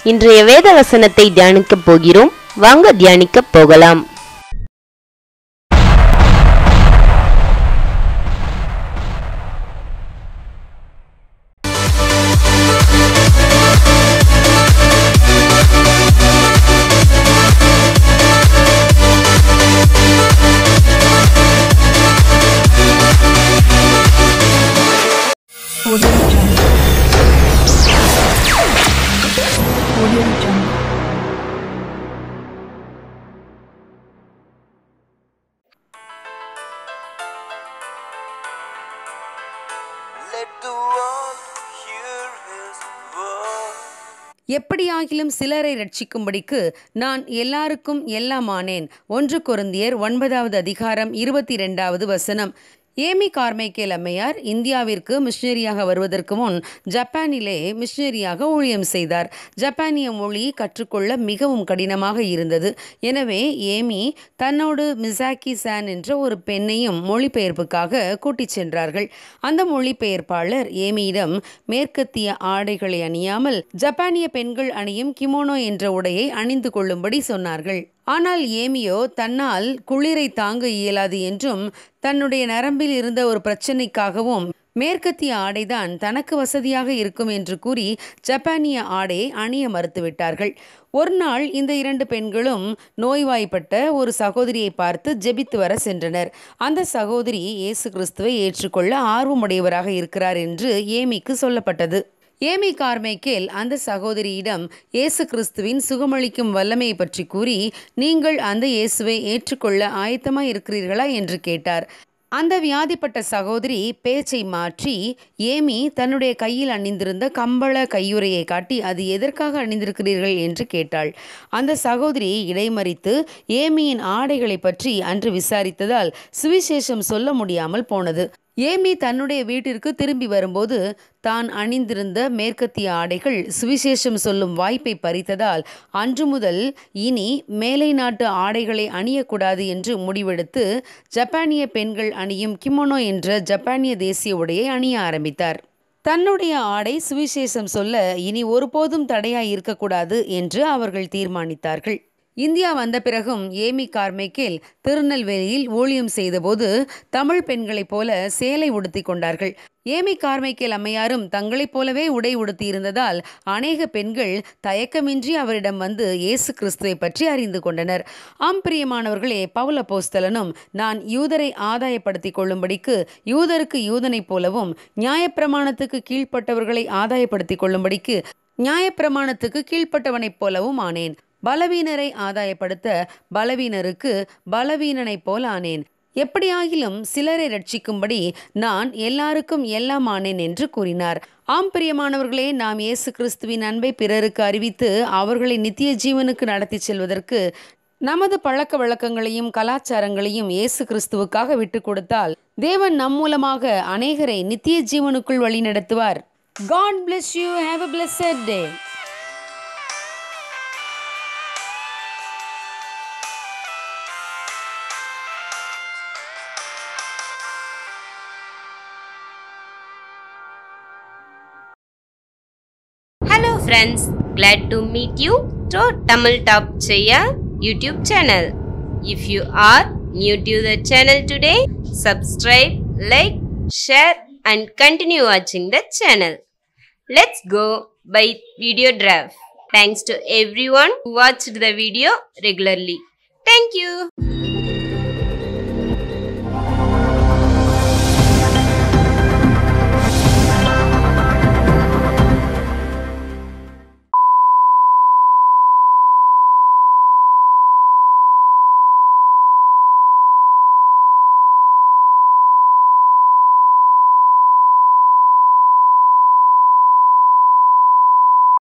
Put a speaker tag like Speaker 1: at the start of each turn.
Speaker 1: இன்றைய வேத வசனத்தை தியானிக்கப் போகிறோம் வாங்க தியானிக்கப் போகலாம்
Speaker 2: Audio Jungle. Audio Jungle.
Speaker 3: Let the world hear his word.
Speaker 4: எப்படியாகிலும் சிலரை ரட்சிக்கும்படிக்கு நான் எல்லாருக்கும் எல்லாமானேன் ஒன்று கொருந்தியர் ஒன்பதாவது அதிகாரம் இருபத்தி ரெண்டாவது வசனம் ஏமி கார்மைக்கேல் அம்மையார் இந்தியாவிற்கு மிஷனரியாக வருவதற்கு முன் ஜப்பானிலே மிஷனரியாக ஊழியம் செய்தார் ஜப்பானிய மொழி கற்றுக்கொள்ள மிகவும் கடினமாக இருந்தது எனவே ஏமி தன்னோடு மிசாக்கி சான் என்ற ஒரு பெண்ணையும் மொழிபெயர்ப்புக்காக கூட்டிச் சென்றார்கள் அந்த மொழிபெயர்ப்பாளர் ஏமியிடம் மேற்கத்திய ஆடைகளை அணியாமல் ஜப்பானிய பெண்கள் அணியும் கிமோனோ என்ற உடையை அணிந்து கொள்ளும்படி சொன்னார்கள் ஆனால் ஏமியோ தன்னால் குளிரை தாங்க இயலாது என்றும் தன்னுடைய நரம்பில் இருந்த ஒரு பிரச்சனைக்காகவும் மேற்கத்திய ஆடைதான் தனக்கு வசதியாக இருக்கும் என்று கூறி ஜப்பானிய ஆடையை அணிய மறுத்துவிட்டார்கள் ஒரு நாள் இந்த இரண்டு பெண்களும் நோய்வாய்ப்பட்ட ஒரு சகோதரியை பார்த்து ஜெபித்து வர சென்றனர் அந்த சகோதரி இயேசு கிறிஸ்துவை ஏற்றுக்கொள்ள ஆர்வமுடையவராக இருக்கிறார் என்று ஏமிக்கு சொல்லப்பட்டது ஏமி கார்மைக்கேல் அந்த சகோதரியிடம் இயேசு கிறிஸ்துவின் சுகமளிக்கும் வல்லமையை பற்றி கூறி நீங்கள் அந்த இயேசுவை ஏற்றுக்கொள்ள ஆயத்தமாய் இருக்கிறீர்களா என்று கேட்டார் அந்த வியாதிப்பட்ட சகோதரி பேச்சை மாற்றி ஏமி தன்னுடைய கையில் அணிந்திருந்த கம்பள கையுறையை காட்டி அது எதற்காக அணிந்திருக்கிறீர்கள் என்று கேட்டாள் அந்த சகோதரி இடைமறித்து ஏமியின் ஆடைகளை பற்றி அன்று விசாரித்ததால் சுவிசேஷம் சொல்ல முடியாமல் போனது ஏமி தன்னுடைய வீட்டிற்கு திரும்பி வரும்போது தான் அணிந்திருந்த மேற்கத்திய ஆடைகள் சுவிசேஷம் சொல்லும் வாய்ப்பை பறித்ததால் அன்று முதல் இனி மேலை நாட்டு ஆடைகளை அணியக்கூடாது என்று முடிவெடுத்து ஜப்பானிய பெண்கள் அணியும் கிமோனோ என்ற ஜப்பானிய தேசிய உடையை அணிய ஆரம்பித்தார் தன்னுடைய ஆடை சுவிசேஷம் சொல்ல இனி ஒருபோதும் தடையாய் இருக்கக்கூடாது என்று அவர்கள் தீர்மானித்தார்கள் இந்தியா வந்த பிறகும் ஏமி கார்மைக்கேல் திருநெல்வேலியில் ஊழியம் செய்தபோது தமிழ் பெண்களைப் போல சேலை உடுத்தி கொண்டார்கள் ஏமி கார்மைக்கேல் அம்மையாரும் தங்களைப் போலவே உடை உடுத்தி இருந்ததால் அநேக பெண்கள் தயக்கமின்றி அவரிடம் வந்து இயேசு கிறிஸ்துவை பற்றி அறிந்து கொண்டனர் ஆம் பிரியமானவர்களே பவுல போஸ்தலனும் நான் யூதரை ஆதாயப்படுத்திக் கொள்ளும்படிக்கு யூதருக்கு யூதனைப் போலவும் நியாயப்பிரமாணத்துக்கு கீழ்ப்பட்டவர்களை ஆதாயப்படுத்திக் கொள்ளும்படிக்கு நியாயப்பிரமாணத்துக்கு கீழ்ப்பட்டவனைப் போலவும் ஆனேன் பலவீனரை ஆதாயப்படுத்த பலவீனருக்கு பலவீனனைப் போல் ஆனேன் எப்படியாகிலும் சிலரை ரட்சிக்கும்படி நான் எல்லாருக்கும் எல்லாம் ஆனேன் என்று கூறினார் ஆம் பிரியமானவர்களே நாம் இயேசு கிறிஸ்துவின் அன்பை பிறருக்கு அறிவித்து அவர்களை நித்திய ஜீவனுக்கு நடத்தி செல்வதற்கு நமது பழக்க வழக்கங்களையும் கலாச்சாரங்களையும் இயேசு கிறிஸ்துவுக்காக விட்டு கொடுத்தால் தேவன் நம் மூலமாக அநேகரை நித்திய ஜீவனுக்குள் வழி நடத்துவார் God bless you have a blessed day
Speaker 1: Hello friends, glad to meet you to Tamil Top Chaya YouTube channel. If you are new to the channel today, subscribe, like, share and continue watching the channel. Let's go by video draft. Thanks to everyone who watched the video regularly. Thank you.